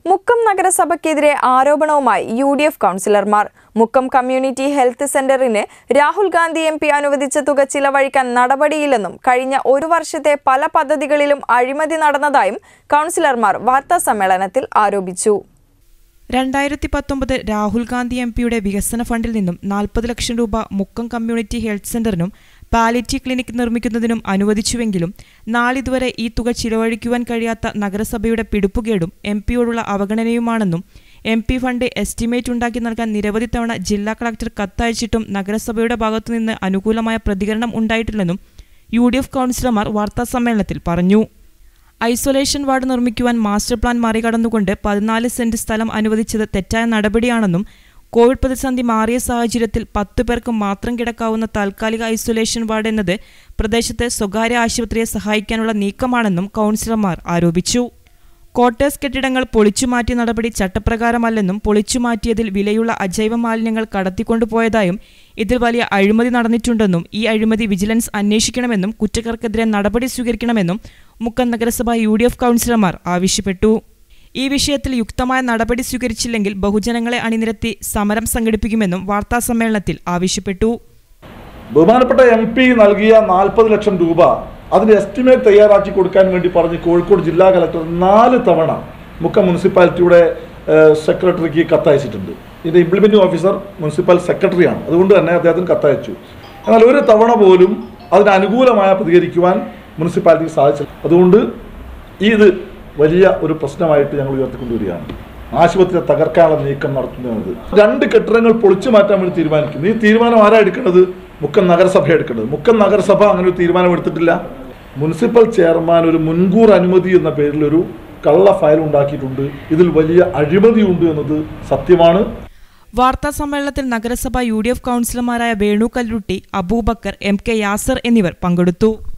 മുക്കം നഗരസഭയ്ക്കെതിരെ ആരോപണവുമായി U D F കൗൺസിലർമാർ Mukkam community health സെന്ററിന് രാഹുൽ ഗാന്ധി എം പി അനുവദിച്ച തുക ചിലവഴിക്കാൻ നടപടിയില്ലെന്നും കഴിഞ്ഞ ഒരു വർഷത്തെ പല പദ്ധതികളിലും അഴിമതി നടന്നതായും കൗൺസിലർമാർ വാർത്താസമ്മേളനത്തിൽ ആരോപിച്ചു രണ്ടായിരത്തി പത്തൊമ്പത് രാഹുൽ ഗാന്ധി എം പിയുടെ വികസന ഫണ്ടിൽ നിന്നും നാൽപ്പത് ലക്ഷം രൂപ മുക്കം കമ്മ്യൂണിറ്റി ഹെൽത്ത് സെന്ററിനും പാലിറ്റി ക്ലിനിക് നിർമ്മിക്കുന്നതിനും അനുവദിച്ചുവെങ്കിലും നാളിതുവരെ ഈ തുക ചിലവഴിക്കുവാൻ കഴിയാത്ത നഗരസഭയുടെ പിടിപ്പുകേടും എം പിയോടുള്ള അവഗണനയുമാണെന്നും എം പി ഫണ്ട് എസ്റ്റിമേറ്റ് ഉണ്ടാക്കി നൽകാൻ നിരവധി തവണ ജില്ലാ കളക്ടർ കത്തയച്ചിട്ടും നഗരസഭയുടെ ഭാഗത്തുനിന്ന് അനുകൂലമായ പ്രതികരണം ഉണ്ടായിട്ടില്ലെന്നും യു ഡി എഫ് കൗൺസിലർമാർ വാർത്താസമ്മേളനത്തിൽ പറഞ്ഞു ഐസൊലേഷൻ വാർഡ് നിർമ്മിക്കുവാൻ മാസ്റ്റർ പ്ലാൻ മറികടന്നുകൊണ്ട് പതിനാല് സെന്റ് സ്ഥലം അനുവദിച്ചത് തെറ്റായ നടപടിയാണെന്നും കോവിഡ് പ്രതിസന്ധി മാറിയ സാഹചര്യത്തിൽ പത്തു പേർക്ക് മാത്രം കിടക്കാവുന്ന താൽക്കാലിക ഐസൊലേഷൻ വാർഡ് എന്നത് പ്രദേശത്തെ സ്വകാര്യ ആശുപത്രിയെ സഹായിക്കാനുള്ള നീക്കമാണെന്നും കൗൺസിലർമാർ ആരോപിച്ചു ക്വാർട്ടേഴ്സ് കെട്ടിടങ്ങൾ പൊളിച്ചുമാറ്റിയ നടപടി ചട്ടപ്രകാരമല്ലെന്നും പൊളിച്ചുമാറ്റിയതിൽ വിലയുള്ള അജൈവ മാലിന്യങ്ങൾ കടത്തിക്കൊണ്ടുപോയതായും ഇതിൽ വലിയ അഴിമതി നടന്നിട്ടുണ്ടെന്നും ഈ അഴിമതി വിജിലൻസ് അന്വേഷിക്കണമെന്നും കുറ്റക്കാർക്കെതിരെ നടപടി സ്വീകരിക്കണമെന്നും മുക്കം നഗരസഭ യു ഡി എഫ് കൗൺസിലർമാർ ആവശ്യപ്പെട്ടു ഈ വിഷയത്തിൽ യുക്തമായ നടപടി സ്വീകരിച്ചില്ലെങ്കിൽ ബഹുജനങ്ങളെ അണിനിരത്തി സമരം സംഘടിപ്പിക്കുമെന്നും വാർത്താസമ്മേളനത്തിൽ ആവശ്യപ്പെട്ടു ബഹുമാനപ്പെട്ട എം പി നൽകിയ നാൽപ്പത് ലക്ഷം രൂപ അതിന്റെ എസ്റ്റിമേറ്റ് തയ്യാറാക്കി കൊടുക്കാൻ വേണ്ടി പറഞ്ഞ് കോഴിക്കോട് ജില്ലാ കലക്ടർ നാല് തവണ മുക്കം മുനിസിപ്പാലിറ്റിയുടെ ഏഹ്, സെക്രട്ടറിക്ക് കത്തയച്ചിട്ടുണ്ട് ഇതിന്റെ ഇംപ്ലിമെന്റിംഗ് ഓഫീസർ മുനിസിപ്പൽ സെക്രട്ടറിയാണ് അതുകൊണ്ട് തന്നെ അദ്ദേഹത്തിന് കത്തയച്ചു എന്നാൽ ഒരു തവണ പോലും അതിന് അനുകൂലമായ പ്രതികരിക്കുവാൻ മുനിസിപ്പാലിറ്റിക്ക് സാധിച്ചില്ല അതുകൊണ്ട് ഇത് വലിയ ഒരു പ്രശ്നമായിട്ട് ഞങ്ങൾ ഉയർത്തിക്കൊണ്ടുവരികയാണ് ആശുപത്രിയെ തകർക്കാനുള്ള നീക്കം നടത്തുന്നത് രണ്ട് കെട്ടിടങ്ങൾ പൊളിച്ചു മാറ്റാൻ വേണ്ടി തീരുമാനിക്കുന്നു ഈ തീരുമാനം ആരാ എടുക്കേണ്ടത് മുക്കം നഗരസഭ എടുക്കേണ്ടത് മുക്കം നഗരസഭ അങ്ങനെ ഒരു തീരുമാനം എടുത്തിട്ടില്ല മുനിസിപ്പൽ ചെയർമാൻ ഒരു മുൻകൂർ അനുമതി എന്ന പേരിൽ ഒരു കള്ള ഫയൽ ഉണ്ടാക്കിയിട്ടുണ്ട് ഇതിൽ വലിയ അഴിമതിയുണ്ട് എന്നത് സത്യമാണ് വാർത്താ സമ്മേളനത്തിൽ നഗരസഭ യു ഡി എഫ് കൗൺസിലർമാരായ വേണു കല്ലുട്ടി അബൂബക്കർ എം കെ യാസർ എന്നിവർ പങ്കെടുത്തു